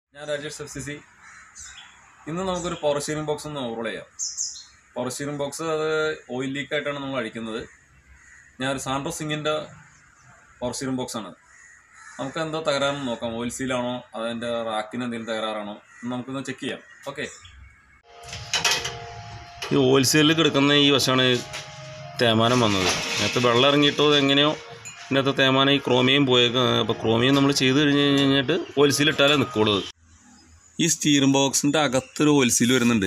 ഞാൻ Rajesh F C C ഇന്ന് നമുക്കൊരു പവർ സ്റ്റീറിംഗ് ബോക്സ് ഒന്ന് ഓവറോൾ ചെയ്യാം പവർ സ്റ്റീറിംഗ് ബോക്സ് അത് ഓയിൽ ലീക്ക് ആയിട്ടാണ് നമ്മൾ അഴിക്കുന്നത് ഞാൻ ഒരു സാൻഡ്രോ സിങ്ങിൻ്റെ പവർ സ്റ്റീറിംഗ് ബോക്സ് ആണ് നമുക്ക് എന്താ തകരാറെന്ന് നോക്കാം ഓയിൽ സീലാണോ അതിൻ്റെ റാക്കിന് എന്തെങ്കിലും തകരാറാണോ എന്ന് നമുക്കൊന്ന് ചെക്ക് ചെയ്യാം ഓക്കെ ഈ ഓയിൽ സീലിൽ കിടക്കുന്ന ഈ വശമാണ് തേമാനം വന്നത് നേരത്തെ വെള്ളം ഇറങ്ങിയിട്ടോ എങ്ങനെയോ ഇതിനകത്ത് തേമാനം ഈ ക്രോമിയം പോയേക്കാം അപ്പോൾ ക്രോമിയം നമ്മൾ ചെയ്ത് കഴിഞ്ഞ് കഴിഞ്ഞിട്ട് ഓയിൽ സീൽ ഇട്ടാലേ നിൽക്കുള്ളൂ ഇത്. ഈ സ്റ്റീറിംഗ് ബോക്സിൻ്റെ അകത്തൊരു ഓയിൽ സീൽ വരുന്നുണ്ട്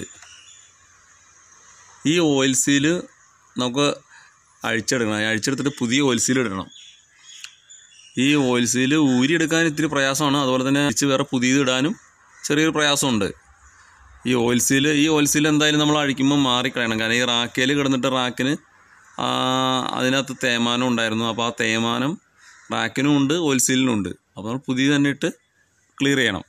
ഈ ഓയിൽ സീല് നമുക്ക് അഴിച്ചെടുക്കണം അഴിച്ചെടുത്തിട്ട് പുതിയ ഓയിൽ സീൽ ഇടണം ഈ ഓയിൽ സീല് ഊരിയെടുക്കാൻ ഇത്തിരി പ്രയാസമാണ് അതുപോലെ തന്നെ അഴിച്ച് വേറെ പുതിയത് ഇടാനും ചെറിയൊരു പ്രയാസമുണ്ട് ഈ ഓയിൽ സീല് ഈ ഓയിൽ സീൽ എന്തായാലും നമ്മൾ അഴിക്കുമ്പോൾ മാറിക്കളയണം കാരണം ഈ റാക്കയിൽ കിടന്നിട്ട് റാക്കിന് ആ, അതിനകത്ത് തേമാനം ഉണ്ടായിരുന്നു അപ്പോൾ ആ തേമാനം റാക്കിനും ഉണ്ട് ഓയിൽ സീലിനും ഉണ്ട് അപ്പോൾ നമ്മൾ പുതിയത് തന്നെ ഇട്ട് ക്ലിയർ ചെയ്യണം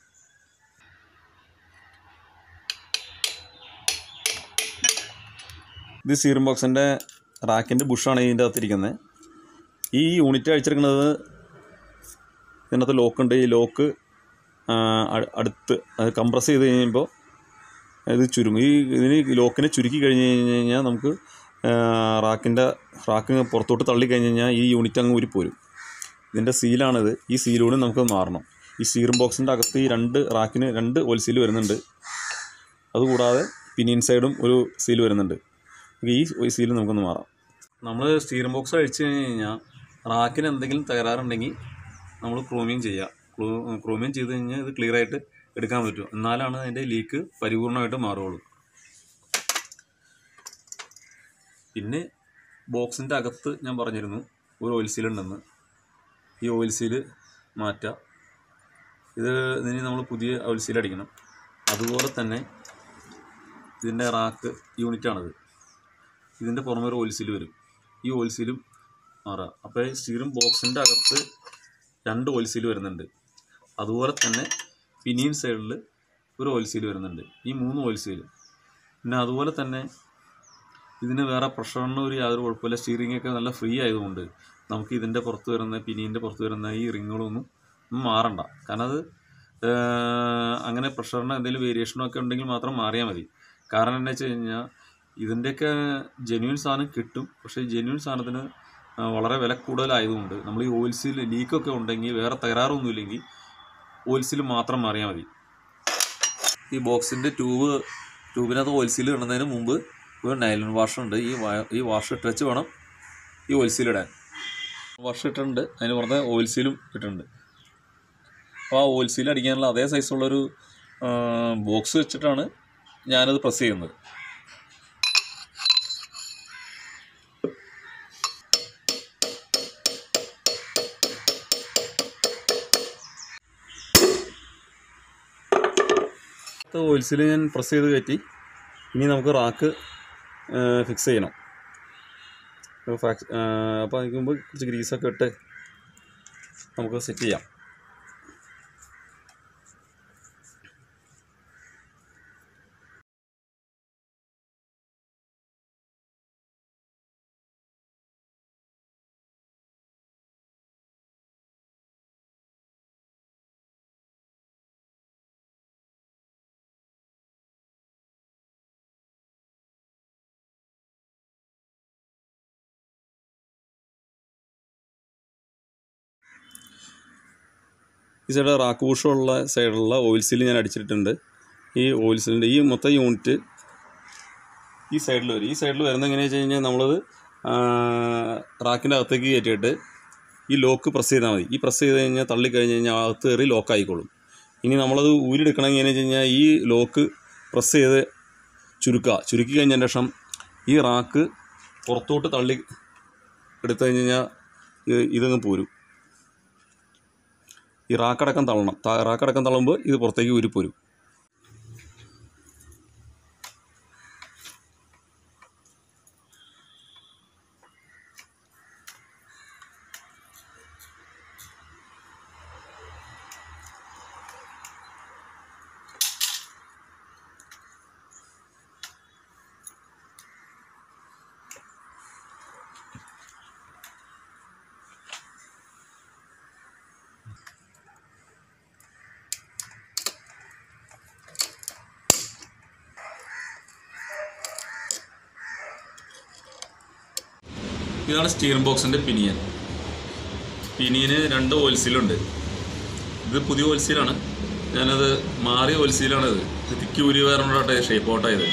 ഇത് സീറും ബോക്സിൻ്റെ റാക്കിൻ്റെ ബുഷാണ് ഇതിൻ്റെ അകത്തിരിക്കുന്നത് ഈ യൂണിറ്റ് അഴിച്ചെടുക്കുന്നത് ഇതിനകത്ത് ലോക്കുണ്ട് ഈ ലോക്ക് അടുത്ത് അത് കംപ്രസ് ചെയ്ത് കഴിയുമ്പോൾ ഇത് ചുരുങ്ങും ഈ ഇതിന് ലോക്കിനെ ചുരുക്കി കഴിഞ്ഞ് കഴിഞ്ഞ് കഴിഞ്ഞാൽ നമുക്ക് റാക്കിൻ്റെ റാക്ക് പുറത്തോട്ട് തള്ളി കഴിഞ്ഞ് കഴിഞ്ഞാൽ ഈ യൂണിറ്റ് അങ്ങ് ഊരിപ്പോരും ഇതിൻ്റെ സീലാണിത് ഈ സീലൂടെ നമുക്ക് മാറണം ഈ സീറും ബോക്സിൻ്റെ അകത്ത് ഈ രണ്ട് റാക്കിന് രണ്ട് ഓയിൽ സീൽ വരുന്നുണ്ട് അതുകൂടാതെ പിനിയൻ സൈഡും ഒരു സീൽ വരുന്നുണ്ട് ഈ സീൽ നമുക്കൊന്ന് മാറാം നമ്മൾ സ്റ്റീറിംഗ് ബോക്സ് അഴിച്ചു കഴിഞ്ഞ് കഴിഞ്ഞാൽ റാക്കിന് എന്തെങ്കിലും തകരാറുണ്ടെങ്കിൽ നമ്മൾ ക്രോമിയം ചെയ്യുക ക്രോ ക്രോമിയം ചെയ്ത് കഴിഞ്ഞാൽ ഇത് ക്ലിയർ ആയിട്ട് എടുക്കാൻ പറ്റും എന്നാലാണ് അതിൻ്റെ ലീക്ക് പരിപൂർണമായിട്ട് മാറുകയുള്ളൂ പിന്നെ ബോക്സിൻ്റെ അകത്ത് ഞാൻ പറഞ്ഞിരുന്നു ഒരു ഓയിൽ സീൽ ഉണ്ടെന്ന് ഈ ഓയിൽ സീല് മാറ്റുക ഇത് ഇതിന് നമ്മൾ പുതിയ ഓയിൽ സീൽ അടിക്കണം അതുപോലെ തന്നെ ഇതിൻ്റെ റാക്ക് യൂണിറ്റാണിത് ഇതിൻ്റെ പുറമെ ഒരു ഓയിൽ സീൽ വരും ഈ ഓയിൽ സീലും മാറുക അപ്പോൾ ഈ സ്റ്റീറും ബോക്സിൻ്റെ അകത്ത് രണ്ട് ഓയിൽ സീൽ വരുന്നുണ്ട് അതുപോലെ തന്നെ പിനിയൻ സൈഡിൽ ഒരു ഓയിൽ സീൽ വരുന്നുണ്ട് ഈ മൂന്ന് ഓയിൽ സീൽ പിന്നെ അതുപോലെ തന്നെ ഇതിന് വേറെ പ്രഷറിന് ഒരു യാതൊരു കുഴപ്പമില്ല സ്റ്റിയറിംഗ് ഒക്കെ നല്ല ഫ്രീ ആയതുകൊണ്ട് നമുക്ക് ഇതിൻ്റെ പുറത്ത് വരുന്ന പിനിയൻ്റെ പുറത്ത് വരുന്ന ഈ റിങ്ങുകളൊന്നും ഒന്നും മാറണ്ട കാരണം അത് ഏഹ്, അങ്ങനെ പ്രഷറിന് എന്തെങ്കിലും വേരിയേഷനോ ഒക്കെ ഉണ്ടെങ്കിൽ മാത്രം മാറിയാൽ മതി കാരണം എന്താ വെച്ച് കഴിഞ്ഞാൽ ഇതിൻ്റെയൊക്കെ ജെന്യൂൻ സാധനം കിട്ടും പക്ഷേ ജെന്യൂൻ സാധനത്തിന് ആ, വളരെ വില കൂടുതലായതുകൊണ്ട് നമ്മൾ ഈ ഓയിൽ സീൽ ലീക്കൊക്കെ ഉണ്ടെങ്കിൽ വേറെ തകരാറൊന്നും ഇല്ലെങ്കിൽ ഓയിൽ സീൽ മാത്രം മാറിയാൽ മതി ഈ ബോക്സിൻ്റെ ട്യൂബ് ട്യൂബിനകത്ത് ഓയിൽ സീൽ ഇടുന്നതിന് മുമ്പ് ഒരു നൈലൺ വാഷർ ഉണ്ട് ഈ വാ- ഈ വാഷർ ഇട്ട് വെച്ച് വേണം ഈ ഓയിൽ സീൽ ഇടാൻ വാഷർ ഇട്ടിട്ടുണ്ട് അതിന് പുറത്തെ ഓയിൽ സീലും ഇട്ടിട്ടുണ്ട് അപ്പോൾ ആ ഓയിൽ സീൽ അടിക്കാനുള്ള അതേ സൈസുള്ളൊരു ബോക്സ് വെച്ചിട്ടാണ് ഞാനത് പ്രസ് ചെയ്യുന്നത് ഓയിൽ സീൽ ഞാൻ പ്രസ് ചെയ്ത് കയറ്റി ഇനി നമുക്ക് റാക്ക് ഫിക്സ് ചെയ്യണം അപ്പോൾ ഫാക്സ് അപ്പോൾ അതിന് മുമ്പ് കുറച്ച് ഗ്രീസൊക്കെ ഇട്ട് നമുക്ക് സെറ്റ് ചെയ്യാം ഈ സൈഡ് റാക്ക് ബുഷുള്ള സൈഡിലുള്ള ഓയിൽ സീൽ ഞാൻ അടിച്ചിട്ടുണ്ട് ഈ ഓയിൽ സീലിൻ്റെ ഈ മൊത്തം യൂണിറ്റ് ഈ സൈഡിൽ വരും ഈ സൈഡിൽ വരുന്നത് എങ്ങനെയാണെന്ന് വെച്ച് കഴിഞ്ഞാൽ നമ്മളത് റാക്കിൻ്റെ അകത്തേക്ക് കയറ്റിയിട്ട് ഈ ലോക്ക് പ്രസ് ചെയ്താൽ മതി ഈ പ്രസ് ചെയ്ത് കഴിഞ്ഞാൽ തള്ളി കഴിഞ്ഞ് കഴിഞ്ഞാൽ അകത്ത് കയറി ലോക്ക് ആയിക്കോളും ഇനി നമ്മളത് ഊരിയെടുക്കണമെങ്കിൽ എങ്ങനെയാണെന്ന് വെച്ച് കഴിഞ്ഞാൽ ഈ ലോക്ക് പ്രസ് ചെയ്ത് ചുരുക്കുക ചുരുക്കി കഴിഞ്ഞതിന് ശേഷം ഈ റാക്ക് പുറത്തോട്ട് തള്ളി എടുത്തു കഴിഞ്ഞ് കഴിഞ്ഞാൽ ഇത് ഇതങ്ങ് പോരും ഈ റാക്കടക്കം തള്ളണം ത- റാക്കടക്കം തള്ളുമ്പോൾ ഇത് പുറത്തേക്ക് ഊരിപ്പോരും ഇതാണ് സ്റ്റീറിംഗ് ബോക്സിൻ്റെ പിനിയൻ പിനിയന് രണ്ട് ഓയിൽസീലുണ്ട് ഇത് പുതിയ ഓയിൽസീലാണ് ഞാനത് മാറിയ ഓയിൽസീലാണ് ഇത് ഇത് തിക്കി ഊരി വേറെ ഷേപ്പ് ഔട്ടായത്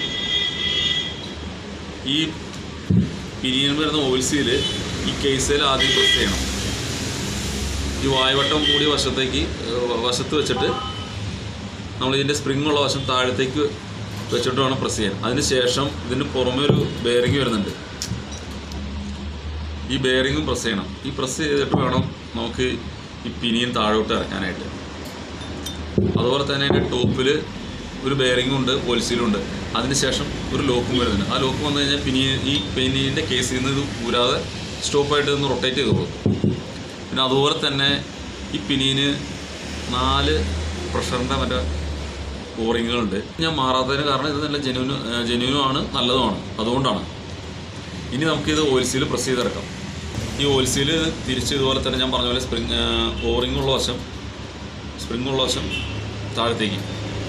ഈ പിനിയൻ വരുന്ന ഓയിൽസീൽ ഈ കേസിൽ ആദ്യം പ്രസ് ചെയ്യണം ഈ വായുവട്ടം കൂടിയ വശത്തേക്ക് ഏഹ്, വശത്ത് വെച്ചിട്ട് നമ്മൾ ഇതിൻ്റെ സ്പ്രിങ് ഉള്ള വശം താഴത്തേക്ക് വെച്ചിട്ട് വേണം പ്രസ് ചെയ്യാൻ അതിന് ശേഷം ഇതിന് പുറമെ ഒരു ബെയറിങ് വരുന്നുണ്ട് ഈ ബെയറിങ്ങും പ്രസ് ചെയ്യണം ഈ പ്രസ് ചെയ്തിട്ട് വേണം നമുക്ക് ഈ പിനിയൻ താഴോട്ട് ഇറക്കാനായിട്ട് അതുപോലെ തന്നെ അതിൻ്റെ ടോപ്പിൽ ഒരു ബെയറിങ്ങും ഉണ്ട് പോളിസീലും ഉണ്ട് അതിനുശേഷം ഒരു ലോക്കും വരുന്നുണ്ട് ആ ലോക്ക് വന്നു കഴിഞ്ഞാൽ പിനിയൻ ഈ പിനിയൻ്റെ കേസിൽ നിന്ന് ഇത് ഊരാതെ സ്റ്റോപ്പായിട്ട് ഒന്ന് റൊട്ടേറ്റ് ചെയ്തോളൂ പിന്നെ അതുപോലെ തന്നെ ഈ പിനിയന് നാല് പ്രഷറിൻ്റെ മറ്റേ ഓറിങ്ങുകളുണ്ട് ഞാൻ മാറാത്തതിന് കാരണം ഇത് നല്ല ജെന്യൂന് ജെന്യൂനും ആണ് നല്ലതുമാണ് അതുകൊണ്ടാണ് ഇനി നമുക്കിത് ഓയിൽസീൽ പ്രസ് ചെയ്തിറക്കാം ഈ ഓയിൽസീൽ തിരിച്ച് ഇതുപോലെ തന്നെ ഞാൻ പറഞ്ഞ പോലെ സ്പ്രിങ് ഓറിംഗ് ഉള്ള വശം സ്പ്രിങ് ഉള്ള വശം താഴത്തേക്ക്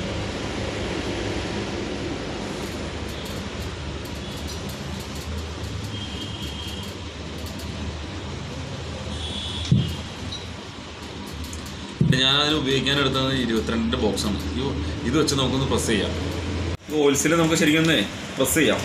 പിന്നെ ഞാൻ അതിന് ഉപയോഗിക്കാൻ എടുത്തത് ഇരുപത്തിരണ്ടിൻ്റെ ബോക്സാണ് ഈ ഇത് വെച്ച് നമുക്കൊന്ന് പ്രസ് ചെയ്യാം ഈ ഓയിൽസിൽ നമുക്ക് ശരിക്കും ഒന്ന് പ്രസ് ചെയ്യാം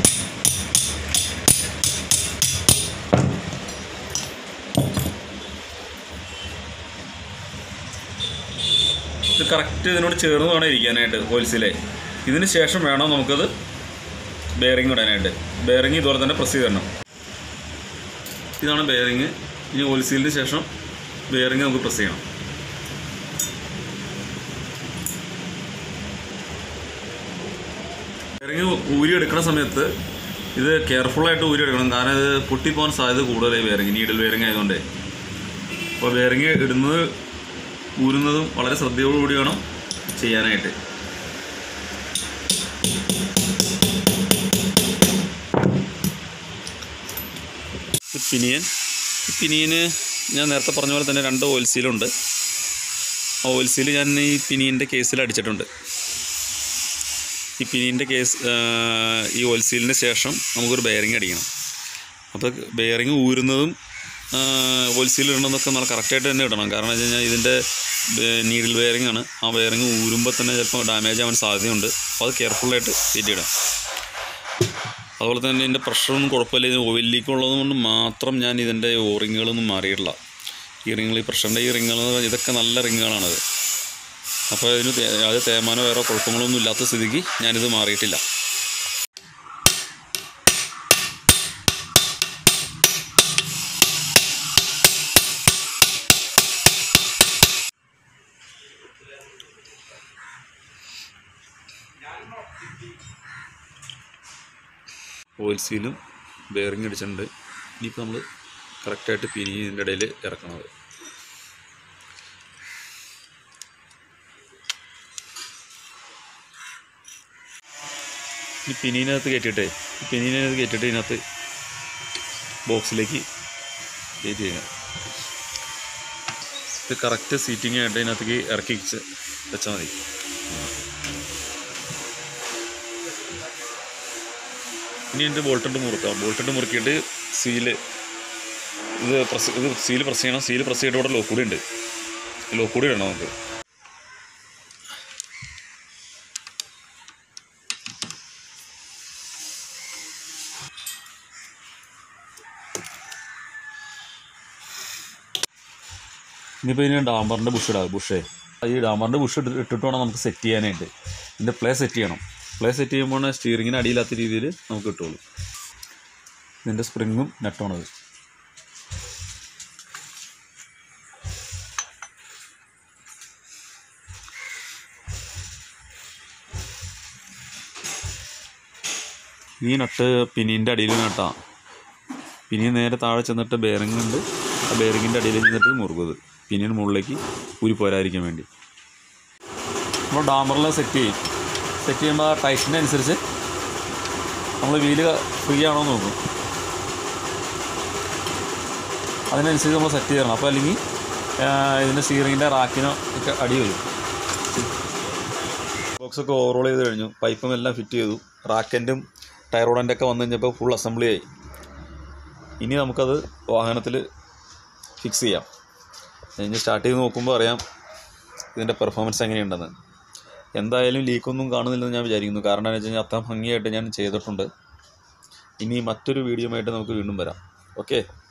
ഇത് കറക്റ്റ് ഇതിനോട് ചേർന്ന് വേണം ഇരിക്കാനായിട്ട് ഓയിൽസിലെ ഇതിന് ശേഷം വേണം നമുക്കത് ബെയറിംഗ് ഇടാനായിട്ട് ബെയറിംഗ് ഇതുപോലെ തന്നെ പ്രസ് ചെയ്ത് തരണം ഇതാണ് ബെയറിംഗ് ഇനി ഓയിൽസീലിന് ശേഷം ബെയറിംഗ് നമുക്ക് പ്രസ് ചെയ്യണം ബെയറിംഗ് ഊരി എടുക്കുന്ന സമയത്ത് ഇത് കെയർഫുള്ളായിട്ട് ഊരി എടുക്കണം കാരണം ഇത് പൊട്ടിപ്പോകാൻ സാധ്യത കൂടുതലായി ബെയറിംഗ് നീഡിൽ ബെയറിംഗ് ആയതുകൊണ്ട് അപ്പോൾ ബെയറിംഗ് ഇടുന്നത് ഊരുന്നതും വളരെ ശ്രദ്ധയോടുകൂടി വേണം ചെയ്യാനായിട്ട് ഈ പിനിയൻ ഈ പിനിയന് ഞാൻ നേരത്തെ പറഞ്ഞ പോലെ തന്നെ രണ്ട് ഓയിൽ സീലുണ്ട് ആ ഓയിൽ സീൽ ഞാൻ ഈ പിനിയൻ്റെ കേസിൽ അടിച്ചിട്ടുണ്ട് ഈ പിനിയൻ്റെ കേസ് ആ, ഈ ഓയിൽ സീലിന് ശേഷം നമുക്കൊരു ബെയറിംഗ് അടിക്കണം അപ്പോൾ ബെയറിംഗ് ഊരുന്നതും ഓയിൽ സീൽ ഇടണമെന്നൊക്കെ നല്ല കറക്റ്റായിട്ട് തന്നെ ഇടണം കാരണം വെച്ച് കഴിഞ്ഞാൽ ഇതിൻ്റെ നീഡിൽ ബെയറിംഗ് ആണ് ആ ബെയറിംഗ് ഊരുമ്പോൾ തന്നെ ചിലപ്പോൾ ഡാമേജ് ആവാൻ സാധ്യതയുണ്ട് അപ്പോൾ അത് കെയർഫുള്ളായിട്ട് കയറ്റിയിടാം അതുപോലെ തന്നെ ഇതിൻ്റെ പ്രഷറൊന്നും കുഴപ്പമില്ല ഇത് ഓയിൽ ലീക്ക് ഉള്ളത് കൊണ്ട് മാത്രം ഞാൻ ഇതിൻ്റെ ഓറിങ്ങുകളൊന്നും മാറിയിട്ടില്ല ഈ റിങ്ങൾ ഈ പ്രഷറിൻ്റെ ഈ റിങ്ങുകൾ ഇതൊക്കെ നല്ല റിങ്ങുകളാണത് അപ്പോൾ ഇതിന് തേ- അത് തേമാനോ വേറെ കുഴപ്പങ്ങളൊന്നും ഇല്ലാത്ത സ്ഥിതിക്ക് ഞാനിത് മാറിയിട്ടില്ല ഓയിൽ സീലും ബെയറിംഗ് അടിച്ചിട്ടുണ്ട് ഇനിയിപ്പോൾ നമ്മൾ കറക്റ്റായിട്ട് പിനി ഇതിൻ്റെ ഇടയിൽ ഇറക്കണത് ഈ പിനീനകത്ത് കയറ്റിയിട്ടേ ഈ പിനീനകത്ത് കയറ്റിയിട്ട് ഇതിനകത്ത് ബോക്സിലേക്ക് കയറ്റി കഴിഞ്ഞാൽ ഇത് കറക്റ്റ് സീറ്റിംഗ് ആയിട്ട് ഇതിനകത്തേക്ക് ഇറക്കി വെച്ച് വെച്ചാൽ മതി ഇനി എൻ്റെ ബോൾട്ടിട്ട് മുറുക്കാം ബോൾട്ടിട്ട് മുറുക്കിയിട്ട് സീല് ഇത് പ്രസ് ഇത് സീല് പ്രസ് ചെയ്യണം സീല് പ്രസ് ചെയ്തിട്ട് ഇവിടെ ലോക്ക് കൂടി ഉണ്ട് ലോക്ക് കൂടി ഇടണം നമുക്ക് ഇനിയിപ്പോൾ ഇതിന് ഡാമ്പറിൻ്റെ ബുഷ് ഇടാം ബുഷേ ഈ ഡാമ്പറിൻ്റെ ബുഷ് ഇട്ട് ഇട്ടിട്ട് വേണം നമുക്ക് സെറ്റ് ചെയ്യാനായിട്ട് ഇതിൻ്റെ പ്ലേ സെറ്റ് ചെയ്യണം പ്ലേ സെറ്റ് ചെയ്യുമ്പോൾ സ്റ്റിയറിങ്ങിന് അടിയില്ലാത്ത രീതിയിൽ നമുക്ക് കിട്ടുള്ളൂ ഇതിൻ്റെ സ്പ്രിങ്ങും നെട്ടാണത് ഈ നട്ട് പിനീൻ്റെ അടിയിൽ നട്ടാ പിനിയൻ നേരെ താഴെ ചെന്നിട്ട് ബെയറിംഗ് ഉണ്ട് ആ ബെയറിങ്ങിൻ്റെ അടിയിൽ ചെന്നിട്ട് മുറുകുന്നത് പിനിയൻ മുകളിലേക്ക് ഊരി പോരാതിരിക്കാൻ വേണ്ടി നമ്മൾ ഡാമറിൽ സെറ്റ് ചെയ്യും സെറ്റ് ചെയ്യുമ്പോൾ ആ ടൈറ്റിൻ്റെ അനുസരിച്ച് നമ്മൾ വീല് ഫ്രീ ആണോ എന്ന് നോക്കും അതിനനുസരിച്ച് നമ്മൾ സെറ്റ് ചെയ്യണം അപ്പോൾ അല്ലെങ്കിൽ ഇതിൻ്റെ സീറിങ്ങിൻ്റെ റാക്കിനോ ഒക്കെ അടി വരും ബോക്സൊക്കെ ഓവറോൾ ചെയ്ത് കഴിഞ്ഞു പൈപ്പും എല്ലാം ഫിറ്റ് ചെയ്തു റാക്കൻറ്റും ടയറോഡൻ്റെ ഒക്കെ വന്നു കഴിഞ്ഞപ്പോൾ ഫുൾ അസംബ്ലി ആയി ഇനി നമുക്കത് വാഹനത്തിൽ ഫിക്സ് ചെയ്യാം കഴിഞ്ഞ് സ്റ്റാർട്ട് ചെയ്ത് നോക്കുമ്പോൾ അറിയാം ഇതിൻ്റെ പെർഫോമൻസ് എങ്ങനെയുണ്ടെന്ന് എന്തായാലും ലീക്കൊന്നും കാണുന്നില്ലെന്ന് ഞാൻ വിചാരിക്കുന്നു കാരണം എന്ന് വെച്ച് കഴിഞ്ഞാൽ അത്ര ഭംഗിയായിട്ട് ഞാൻ ചെയ്തിട്ടുണ്ട് ഇനി മറ്റൊരു വീഡിയോ ആയിട്ട് നമുക്ക് വീണ്ടും വരാം ഓക്കെ